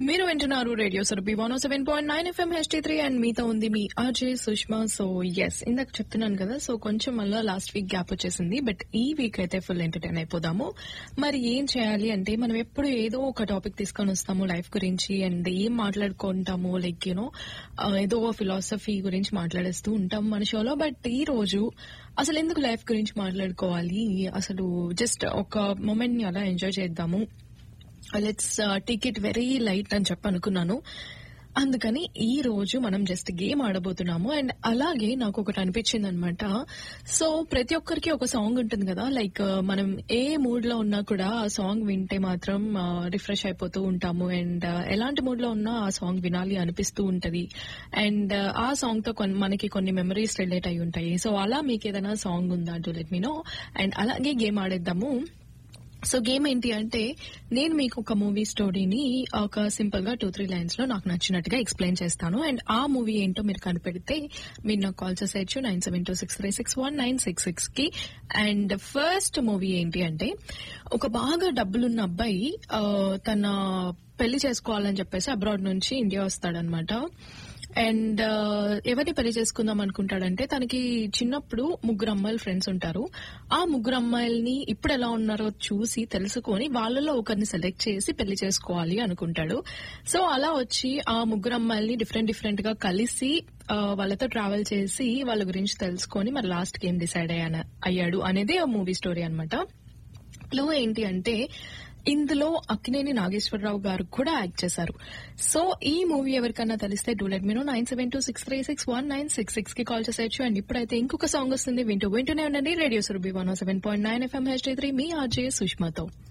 మీరు వింటున్నారు radio Surabhi one seven point nine FM HT three and మీతో ఉంది మీ అజయ్ సుష్మా సో ఎస్ ఇందాక చెప్తున్నాను కదా సో కొంచెం మళ్ళీ లాస్ట్ వీక్ గ్యాప్ వచ్చేసింది బట్ ఈ వీక్ అయితే ఫుల్ ఎంటర్టైన్ అయిపోదాము మరి ఏం చేయాలి అంటే మనం ఎప్పుడు ఏదో ఒక టాపిక్ తీసుకొని వస్తాము లైఫ్ గురించి అండ్ ఏం మాట్లాడుకుంటాము లైక్ యూనో ఏదో ఫిలాసఫీ గురించి మాట్లాడేస్తూ ఉంటాం మన షోలో బట్ ఈ రోజు అసలు ఎందుకు లైఫ్ గురించి మాట్లాడుకోవాలి అసలు జస్ట్ ఒక మూమెంట్ ని అలా ఎంజాయ్ చేద్దాము let's take it very light అని చెప్పి అనుకున్నాను అందుకని ఈ రోజు మనం జస్ట్ గేమ్ ఆడబోతున్నాము అండ్ అలాగే నాకు ఒకటి అనిపించింది అనమాట సో ప్రతి ఒక్కరికి ఒక సాంగ్ ఉంటుంది కదా లైక్ మనం ఏ మూడ్ లో ఉన్నా కూడా ఆ సాంగ్ వింటే మాత్రం రిఫ్రెష్ అయిపోతూ ఉంటాము అండ్ ఎలాంటి మూడ్ లో ఉన్నా ఆ సాంగ్ వినాలి అనిపిస్తూ ఉంటది అండ్ ఆ సాంగ్ తో కొన్ని మనకి కొన్ని మెమరీస్ రిలేట్ అయి ఉంటాయి సో అలా మీకు ఏదైనా సాంగ్ ఉందా to let me know and అలాగే గేమ్ ఆడేద్దాము సో గేమ్ ఏంటి అంటే నేను మీకు ఒక మూవీ స్టోరీని ఒక సింపుల్ గా టూ త్రీ లైన్స్ లో నాకు నచ్చినట్టుగా ఎక్స్ప్లెయిన్ చేస్తాను అండ్ ఆ మూవీ ఏంటో మీరు కనిపెడితే మీరు నాకు కాల్ చేసేయచ్చు nine seven two six three six one nine six six కి అండ్ ఫస్ట్ మూవీ ఏంటి అంటే ఒక బాగా డబ్బులున్న అబ్బాయి ఆ, తన పెళ్లి చేసుకోవాలని చెప్పేసి అబ్రాడ్ నుంచి ఇండియా వస్తాడనమాట అండ్ ఎవరిని పెళ్లి చేసుకుందాం అనుకుంటాడంటే తనకి చిన్నప్పుడు ముగ్గురు అమ్మాయిల ఫ్రెండ్స్ ఉంటారు ఆ ముగ్గురు అమ్మాయిల్ని ఇప్పుడు ఎలా ఉన్నారో చూసి తెలుసుకొని వాళ్ళలో ఒకరిని సెలెక్ట్ చేసి పెళ్లి చేసుకోవాలి అనుకుంటాడు సో అలా వచ్చి ఆ ముగ్గురు అమ్మాయిల్ని డిఫరెంట్ డిఫరెంట్ గా కలిసి ఆ, వాళ్ళతో ట్రావెల్ చేసి వాళ్ళ గురించి తెలుసుకొని మరి లాస్ట్ కి ఏం డిసైడ్ అయ్యాన అయ్యాడు అనేది ఆ మూవీ స్టోరీ అనమాట లో ఏంటి అంటే ఇందులో అక్కినేని నాగేశ్వరరావు గారు కూడా యాక్ట్ చేశారు సో ఈ మూవీ ఎవరికన్నా తెలిస్తే do let me know nine seven two six three six one nine six six కి కాల్ చేసేయచ్చు అండ్ ఇప్పుడైతే ఇంకొక సాంగ్ వస్తుంది వింటూ వింటూనే ఉండండి radio Surabhi one seven point nine FM H three మీ ఆర్జే సుష్మాతో